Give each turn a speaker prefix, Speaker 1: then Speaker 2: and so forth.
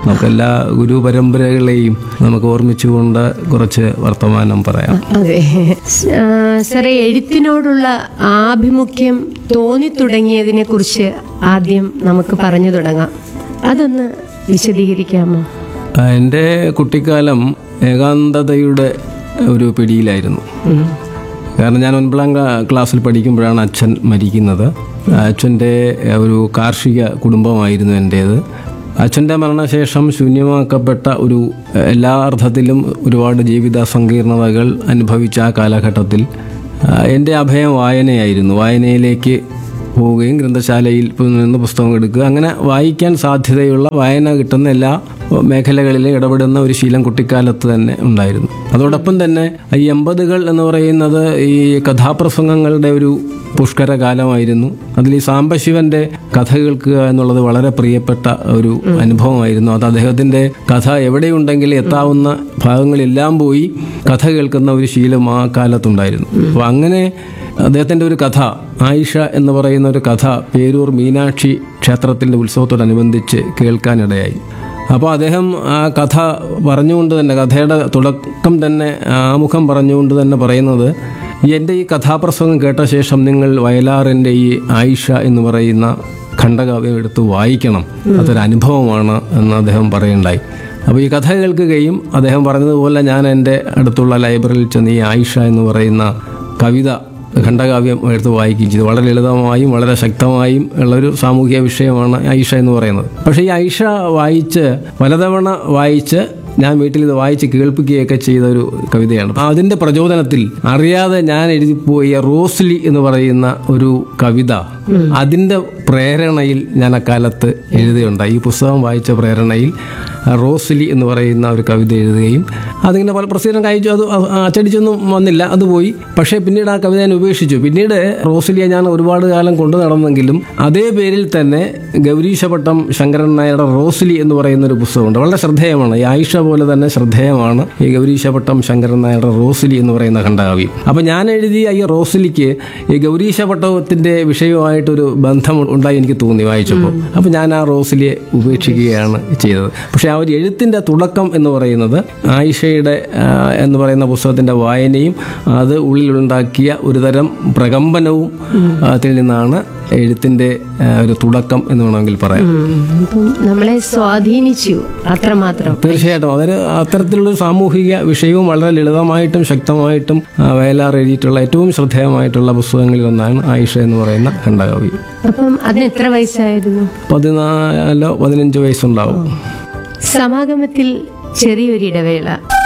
Speaker 1: നമുക്ക് എല്ലാ ഗുരു പരമ്പരകളെയും നമുക്ക് ഓർമ്മിച്ചുകൊണ്ട് കുറച്ച് വർത്തമാനം പറയാം
Speaker 2: അതെ ആ, സാറേ എഴുത്തിനോടുള്ള ആഭിമുഖ്യം തോന്നി തുടങ്ങിയതിനെ കുറിച്ച് ആദ്യം നമുക്ക് പറഞ്ഞു തുടങ്ങാം അതൊന്ന് വിശദീകരിക്കാമോ
Speaker 1: ആ, എൻ്റെ കുട്ടിക്കാലം ഏകാന്തതയുടെ ഒരു പിടിയിലായിരുന്നു കാരണം ഞാൻ ഒൻപതാം ക്ലാ- ക്ലാസ്സിൽ പഠിക്കുമ്പോഴാണ് അച്ഛൻ മരിക്കുന്നത് അച്ഛൻ്റെ ഒരു കാർഷിക കുടുംബമായിരുന്നു എൻ്റേത് അച്ഛൻ്റെ മരണശേഷം ശൂന്യമാക്കപ്പെട്ട ഒരു എല്ലാ അർത്ഥത്തിലും ഒരുപാട് ജീവിത സങ്കീർണതകൾ അനുഭവിച്ച ആ കാലഘട്ടത്തിൽ ആ, എൻ്റെ അഭയം വായനയായിരുന്നു വായനയിലേക്ക് പോവുകയും ഗ്രന്ഥശാലയിൽ നിന്ന് പുസ്തകം എടുക്കുക അങ്ങനെ വായിക്കാൻ സാധ്യതയുള്ള വായന കിട്ടുന്ന എല്ലാ മേഖലകളിലും ഇടപെടുന്ന ഒരു ശീലം കുട്ടിക്കാലത്ത് തന്നെ ഉണ്ടായിരുന്നു അതോടൊപ്പം തന്നെ ഈ എൺപതുകൾ എന്ന് പറയുന്നത് ഈ കഥാപ്രസംഗങ്ങളുടെ ഒരു പുഷ്കര കാലമായിരുന്നു അതിൽ ഈ സാംബശിവന്റെ കഥ കേൾക്കുക എന്നുള്ളത് വളരെ പ്രിയപ്പെട്ട ഒരു അനുഭവമായിരുന്നു അത് അദ്ദേഹത്തിന്റെ കഥ എവിടെയുണ്ടെങ്കിൽ എത്താവുന്ന ഭാഗങ്ങളെല്ലാം പോയി കഥ കേൾക്കുന്ന ഒരു ശീലം ആ കാലത്തുണ്ടായിരുന്നു അപ്പോൾ അങ്ങനെ അദ്ദേഹത്തിൻ്റെ ഒരു കഥ ആയിഷ എന്ന് പറയുന്ന ഒരു കഥ പേരൂർ മീനാക്ഷി ക്ഷേത്രത്തിൻ്റെ ഉത്സവത്തോടനുബന്ധിച്ച് കേൾക്കാനിടയായി അപ്പോൾ അദ്ദേഹം ആ കഥ പറഞ്ഞുകൊണ്ട് തന്നെ കഥയുടെ തുടക്കം തന്നെ ആമുഖം പറഞ്ഞുകൊണ്ട് തന്നെ പറയുന്നത് ഈ എൻ്റെ ഈ കഥാപ്രസംഗം കേട്ട ശേഷം നിങ്ങൾ വയലാറിൻ്റെ ഈ ആയിഷ എന്ന് പറയുന്ന ഖണ്ഡകാവ്യം എടുത്ത് വായിക്കണം അതൊരു അനുഭവമാണ് എന്ന് അദ്ദേഹം പറയുണ്ടായി അപ്പോൾ ഈ കഥ കേൾക്കുകയും അദ്ദേഹം പറഞ്ഞതുപോലെ ഞാൻ എൻ്റെ അടുത്തുള്ള ലൈബ്രറിയിൽ ചെന്ന് ഈ ആയിഷ എന്ന് പറയുന്ന കവിത ഖണ്ഡകാവ്യം എടുത്ത് വായിക്കുകയും ചെയ്തു വളരെ ലളിതമായും വളരെ ശക്തമായും ഉള്ളൊരു സാമൂഹിക വിഷയമാണ് ഐഷ എന്ന് പറയുന്നത് പക്ഷേ ഈ ഐഷ വായിച്ച് പലതവണ വായിച്ച് ഞാൻ വീട്ടിൽ ഇത് വായിച്ച് കേൾപ്പിക്കുകയൊക്കെ ചെയ്ത ഒരു കവിതയാണ് അപ്പോൾ അതിൻ്റെ പ്രചോദനത്തിൽ അറിയാതെ ഞാൻ എഴുതിപ്പോയ റോസ്ലി എന്ന് പറയുന്ന ഒരു കവിത അതിൻ്റെ പ്രേരണയിൽ ഞാൻ അക്കാലത്ത് എഴുതുകയുണ്ടായി ഈ പുസ്തകം വായിച്ച പ്രേരണയിൽ റോസ്ലി എന്ന് പറയുന്ന ഒരു കവിത എഴുതുകയും അതിങ്ങനെ പല പ്രസിദ്ധം കഴിച്ചു അത് അച്ചടിച്ചൊന്നും വന്നില്ല അത് പോയി പക്ഷേ പിന്നീട് ആ കവിത ഞാൻ ഉപേക്ഷിച്ചു പിന്നീട് റോസ്ലിയെ ഞാൻ ഒരുപാട് കാലം കൊണ്ടു നടന്നെങ്കിലും അതേ പേരിൽ തന്നെ ഗൗരീശപട്ടം ശങ്കരൻ നായരുടെ റോസ്ലി എന്ന് പറയുന്ന ഒരു പുസ്തകമുണ്ട് വളരെ ശ്രദ്ധേയമാണ് ഈ ആയിഷ പോലെ തന്നെ ശ്രദ്ധേയമാണ് ഈ ഗൗരീശപട്ടം ശങ്കരൻ നായരുടെ റോസ്ലി എന്ന് പറയുന്ന ഖണ്ഡകാവ്യം അപ്പം ഞാൻ എഴുതിയ ഈ റോസ്ലിക്ക് ഈ ഗൗരീശപട്ടത്തിന്റെ വിഷയവുമായിട്ടൊരു ബന്ധം ഉണ്ടായി എനിക്ക് തോന്നി വായിച്ചപ്പോൾ അപ്പം ഞാൻ ആ റോസ്ലിയെ ഉപേക്ഷിക്കുകയാണ് ചെയ്തത് പക്ഷേ ആ ഒരു എഴുത്തിൻ്റെ തുടക്കം എന്ന് പറയുന്നത് ആയിഷയുടെ ആ, എന്ന് പറയുന്ന പുസ്തകത്തിൻ്റെ വായനയും അത് ഉള്ളിലുണ്ടാക്കിയ ഒരുതരം പ്രകമ്പനവും അതിൽ നിന്നാണ് എഴുത്തിൻ്റെ ആ, ഒരു തുടക്കം എന്ന് വേണമെങ്കിൽ പറയാം
Speaker 2: ഉം. അപ്പം നമ്മളെ സ്വാധീനിച്ചു അത്രമാത്രം
Speaker 1: തീർച്ചയായിട്ടും അതൊരു അത്തരത്തിലുള്ള സാമൂഹിക വിഷയവും വളരെ ലളിതമായിട്ടും ശക്തമായിട്ടും ആ, വയലാർ എഴുതിയിട്ടുള്ള ഏറ്റവും ശ്രദ്ധേയമായിട്ടുള്ള പുസ്തകങ്ങളിൽ ഒന്നാണ് ആയിഷ എന്ന് പറയുന്ന ഖണ്ഡകാവ്യം
Speaker 2: അപ്പം അതിന് എത്ര വയസ്സായിരുന്നു
Speaker 1: പതിനാലോ പതിനഞ്ച് വയസ്സുണ്ടാവും
Speaker 2: സമാഗമത്തിൽ ചെറിയൊരു ഇടവേള